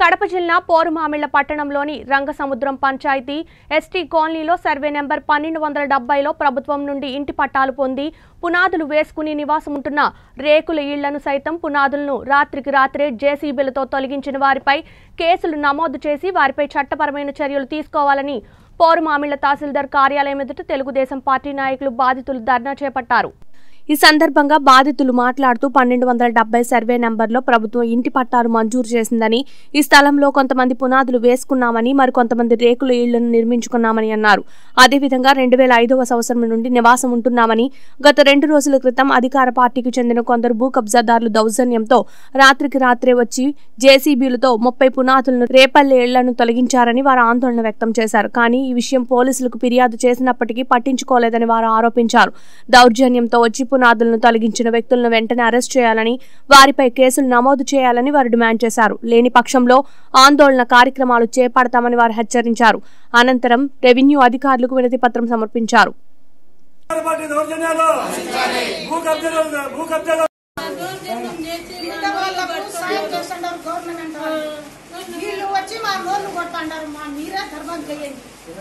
కడప జిల్లా పోరుమామిళ్ల పట్టణంలోని రంగసముద్రం పంచాయతీ ఎస్టీ కాలనీలో సర్వే నెంబర్ పన్నెండు వందల డెబ్బైలో ప్రభుత్వం నుండి ఇంటి పట్టాలు పొంది పునాదులు వేసుకుని నివాసముంటున్న రేకుల ఇళ్లను సైతం పునాదులను రాత్రికి రాత్రే జేసీబీలతో తొలగించిన వారిపై కేసులు నమోదు చేసి వారిపై చట్టపరమైన చర్యలు తీసుకోవాలని పోరుమామిళ్ల తహసీల్దార్ కార్యాలయం ఎదుట తెలుగుదేశం పార్టీ నాయకులు బాధితులు ధర్నా చేపట్టారు ఈ సందర్భంగా బాధితులు మాట్లాడుతూ పన్నెండు వందల డెబ్బై సర్వే నెంబర్లో ప్రభుత్వం ఇంటి పట్టాలు మంజూరు చేసిందని ఈ స్థలంలో కొంతమంది పునాదులు వేసుకున్నామని మరికొంతమంది రేకుల ఇళ్లను నిర్మించుకున్నామని అన్నారు అదేవిధంగా రెండు వేల ఐదవ సంవత్సరం నుండి నివాసం ఉంటున్నామని గత రెండు రోజుల క్రితం అధికార పార్టీకి చెందిన కొందరు భూ కబ్జాదారులు దౌర్జన్యంతో రాత్రికి రాత్రే వచ్చి జేసీబీలతో ముప్పై పునాదులను రేపల్లె ఇళ్లను తొలగించారని వారు ఆందోళన వ్యక్తం చేశారు కానీ ఈ విషయం పోలీసులకు ఫిర్యాదు చేసినప్పటికీ పట్టించుకోలేదని వారు ఆరోపించారు దౌర్జన్యంతో వచ్చి పునాదులను తొలగించిన వ్యక్తులను వెంటనే అరెస్ట్ చేయాలని వారిపై కేసులు నమోదు చేయాలని వారు డిమాండ్ చేశారు లేని పక్షంలో ఆందోళన కార్యక్రమాలు చేపడతామని వారు హెచ్చరించారు అనంతరం రెవెన్యూ అధికారులకు వినతి పత్రం సమర్పించారు పార్టీ దౌర్జన్యాలు భూ కబ్జాలు భూ కబ్జాలు మిగతా వాళ్ళకు సాయం చేస్తున్నారు గవర్నమెంట్ వాళ్ళు. వీళ్ళు వచ్చి మా నోళ్ళు కొట్టండారు మా మీరే ధర్మం చేయండి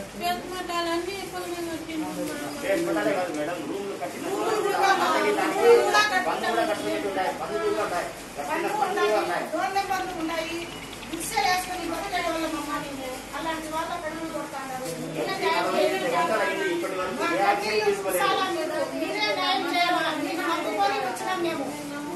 డోర్ నెంబర్లు ఉన్నాయి భిక్ష వేసుకొని బతికే వాళ్ళం అమ్మ మేము అలాంటి వాళ్ళ పెళ్ళి కొడతాండారు ఇలా న్యాయం చేయండి. మా కన్నీళ్ళు చూసాలా మీరు? మీరే న్యాయం చేయాలా మీకు నమ్ముకొని వచ్చినాం మేము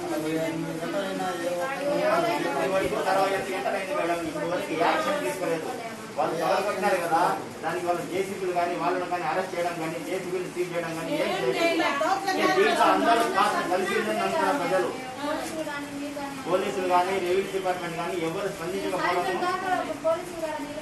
వాళ్ళు తొలగొట్టినారు కదా దానికి వాళ్ళు జేసీబీలు కానీ వాళ్ళని కానీ అరెస్ట్ చేయడం కానీ జేసీబీలు సీజ్ చేయడం కానీ ఏం చేయలేదు దీంట్లో అందరూ కాస్త కలిసి ఉందని అంటున్నారు ప్రజలు పోలీసులు కానీ రెవెన్యూ డిపార్ట్మెంట్ కానీ ఎవరు స్పందించకపోవడం